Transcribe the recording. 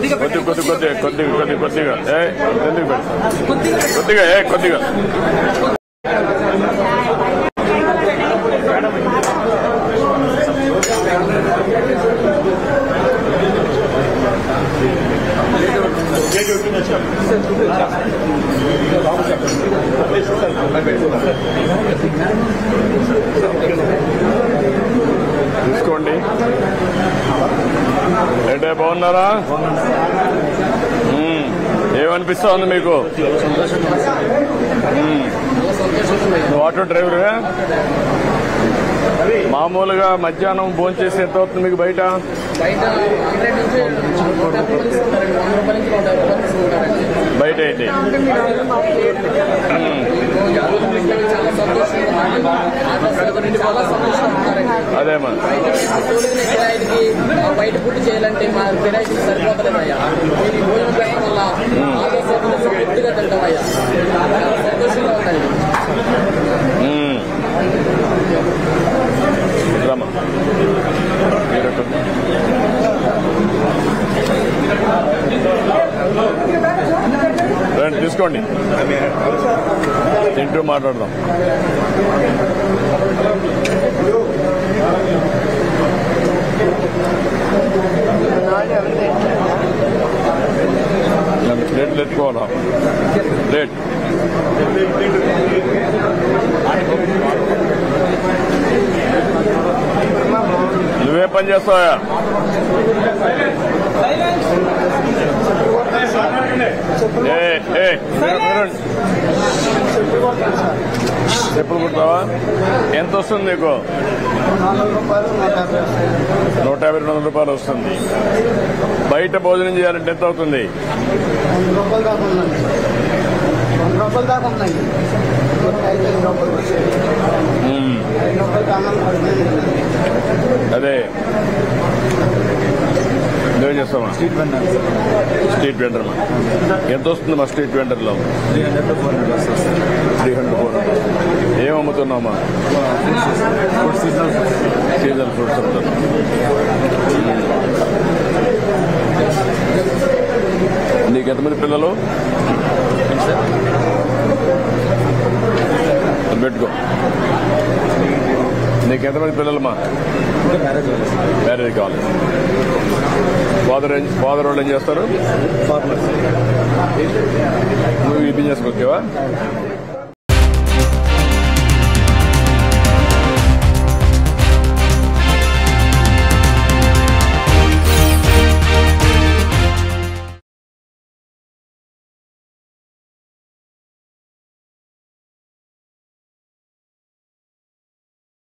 కొద్దిగా కొద్ది కొద్ది కొద్దిగా కొద్దిగా కొద్దిగా కొద్దిగా ఏ ఎందుకు పెట్టు కొద్దిగా ఏ కొద్దిగా తీసుకోండి ఏంటే బాగున్నారా మ్మ్. ఏమనిపిస్తా ఉంది మీకు మ్మ్. నువ్వు ఆటో డ్రైవర్గా మామూలుగా మధ్యాహ్నం భోజనం చేసి ఎంత అవుతుంది మీకు బయట బయట హండ్రెడ్ నుంచి నూట యాభై మంది తీసుకుంటారండి వంద రూపాయల నుంచి నూట యాభై మంది తీసుకుంటారండి బయట ఏంటి మ్మ్. చాలా సంతోషంగా ఉంది. ఆటో సౌకర్యం చాలా సంతోషంగా ఉన్నారండి అదేమా బయట రోజున కిరాయికి ఆ బయట ఫుడ్ చేయాలంటే మా కిరాయికి సరిపోతలేదయ్యా ఈ భోజనం పెట్టడం వల్ల ఆటో సౌకర్యం పూర్తిగా తింటామయ్యా చాలా సంతోషంగా ఉందండి మ్మ్. రమ్మా మీరెక్కడ? రండి తీసుకోండి తింటూ మాట్లాడదాం నన్ను ప్లేట్లు ఎత్తుకోవాలా ప్లేట్ నువ్వే పని చేస్తావా ఏ ఏ మీరు- మీరు- చెప్పులు కుడతావా ఎంత వస్తుంది నీకు నూట యాభై రెండు వందల రూపాయలు వస్తుంది బయట భోజనం చేయాలంటే ఎంత అవుతుంది వంద రూపాయలు దాకా ఉందండి వంద రూపాయలు దాకా ఉన్నాయి ఐదు ఐదు రూపాయలు వచ్చాయి మ్మ్. ఐదు రూపాయలు కావాలి పడుతుంది అదే నువ్వేం చేస్తావా స్ట్రీట్ వెండర్ స్ట్రీట్ వెండర్ ఎంత వస్తుంది మా స్ట్రీట్ వెండర్లో three hundred to four hundred వస్తుంది త్రీ హండ్రెడ్ ఫోర్ ఏం అమ్ముతున్నామా ఫుడ్ సీజనల్ సీజన్ ఫ్రూట్స్ అమ్ముతున్నాం నీకు ఎంతమంది పిల్లలు పెట్టుకో నీకు ఎంతమంది పిల్లలమ్మా ఇంకా మ్యారేజ్ అవ్వాలి మ్యారేజ్ కావాలి ఫాదర్ ఏం ఫాదర్ వాళ్ళు ఏం చేస్తారు ఫార్మర్స్ నువ్వు ఈ బిజినెస్కి వచ్చావా